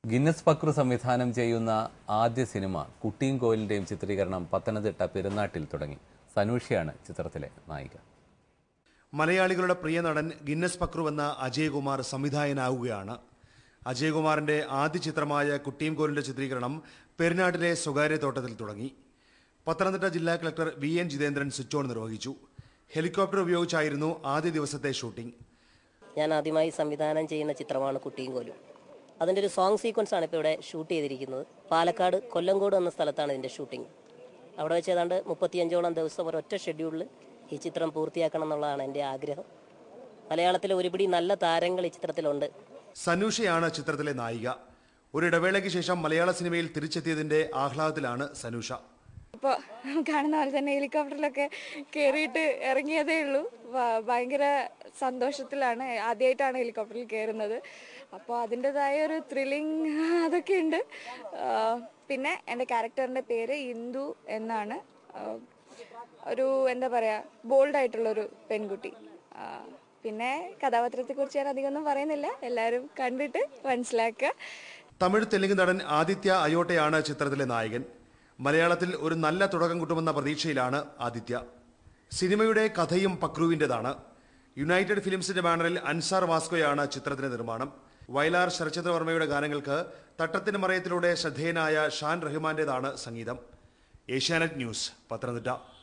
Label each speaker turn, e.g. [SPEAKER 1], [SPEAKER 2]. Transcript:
[SPEAKER 1] Guinness Pakru സംവിധാനം ചെയ്യുന്ന ആദ്യ സിനിമ കുട്ടിയും കോയിലിന്റെയും ചിത്രീകരണം പത്തനംതിട്ട പെരുന്നാട്ടിൽ തുടങ്ങി സനൂഷയാണ് ചിത്രത്തിലെ നായിക
[SPEAKER 2] മലയാളികളുടെ പ്രിയ നടൻ ഗിന്നസ് പക്രു എന്ന അജയകുമാർ സംവിധായകനാവുകയാണ് അജയകുമാറിന്റെ ആദ്യ ചിത്രമായ കുട്ടിയും കോലിന്റെ ചിത്രീകരണം പെരുന്നാട്ടിലെ സ്വകാര്യ തോട്ടത്തിൽ തുടങ്ങി പത്തനംതിട്ട ജില്ലാ collector V N Jithendran switch on നിർവഹിച്ചു ഹെലികോപ്റ്റർ ഉപയോഗിച്ചായിരുന്നു ആദ്യ ദിവസത്തെ ഷൂട്ടിംഗ്
[SPEAKER 3] ഞാൻ ആദ്യമായി സംവിധാനം ചെയ്യുന്ന ചിത്രമാണ് കുട്ടിയും കോലും അതിൻ്റെ ഒരു സോങ് സീക്വൻസ് ആണ് ഇപ്പോൾ ഇവിടെ ഷൂട്ട് ചെയ്തിരിക്കുന്നത് പാലക്കാട് കൊല്ലങ്കോട് എന്ന സ്ഥലത്താണ് ഇതിൻ്റെ ഷൂട്ടിംഗ് അവിടെ വെച്ച് ഏതാണ്ട് മുപ്പത്തിയഞ്ചോളം ദിവസം ഒരൊറ്റ ഷെഡ്യൂളിൽ ഈ ചിത്രം പൂർത്തിയാക്കണം എന്നുള്ളതാണ് എൻ്റെ ആഗ്രഹം മലയാളത്തിലെ ഒരുപിടി നല്ല താരങ്ങൾ ഈ ചിത്രത്തിലുണ്ട്
[SPEAKER 2] സനൂഷയാണ് ചിത്രത്തിലെ നായിക ഒരു ഇടവേളയ്ക്ക് ശേഷം മലയാള സിനിമയിൽ തിരിച്ചെത്തിയതിന്റെ ആഹ്ലാദത്തിലാണ് സനൂഷ
[SPEAKER 4] ഇപ്പോൾ കാണുന്ന പോലെ തന്നെ ഹെലികോപ്റ്ററിലൊക്കെ കയറിയിട്ട് ഇറങ്ങിയതേ ഉള്ളൂ ഭ- ഭയങ്കര സന്തോഷത്തിലാണ് ആദ്യമായിട്ടാണ് ഹെലികോപ്റ്ററിൽ കയറുന്നത് അപ്പോൾ അതിൻ്റെതായ ഒരു ത്രില്ലിങ് അതൊക്കെ ഉണ്ട് ആ, പിന്നെ എൻ്റെ ക്യാരക്ടറിൻ്റെ പേര് ഇന്ദു എന്നാണ് ആ, ഒരു എന്താ പറയുക ബോൾഡായിട്ടുള്ളൊരു പെൺകുട്ടി ആ, പിന്നെ കഥാപാത്രത്തെക്കുറിച്ച് ഞാൻ അധികമൊന്നും പറയുന്നില്ല എല്ലാവരും കണ്ടിട്ട് മനസ്സിലാക്കുക
[SPEAKER 2] തമിഴ് തെലുങ്ക് നടൻ ആദിത്യ അയോട്ടയാണ് ചിത്രത്തിലെ നായകൻ മലയാളത്തിൽ ഒരു നല്ല തുടക്കം കിട്ടുമെന്ന പ്രതീക്ഷയിലാണ് ആദിത്യ സിനിമയുടെ കഥയും പക്രുവിൻ്റെതാണ് യുണൈറ്റഡ് ഫിലിംസിന്റെ ബാനറിൽ അൻസാർ വാസ്കോയാണ് ചിത്രത്തിന്റെ നിർമ്മാണം വയലാർ ശരചന്ദ്രവർമ്മയുടെ ഗാനങ്ങൾക്ക് തട്ടത്തിന് മറയത്തിലൂടെ ശ്രദ്ധേയനായ ഷാൻ റഹ്മാന്റേതാണ് സംഗീതം ഏഷ്യാനെറ്റ് ന്യൂസ് പത്തനംതിട്ട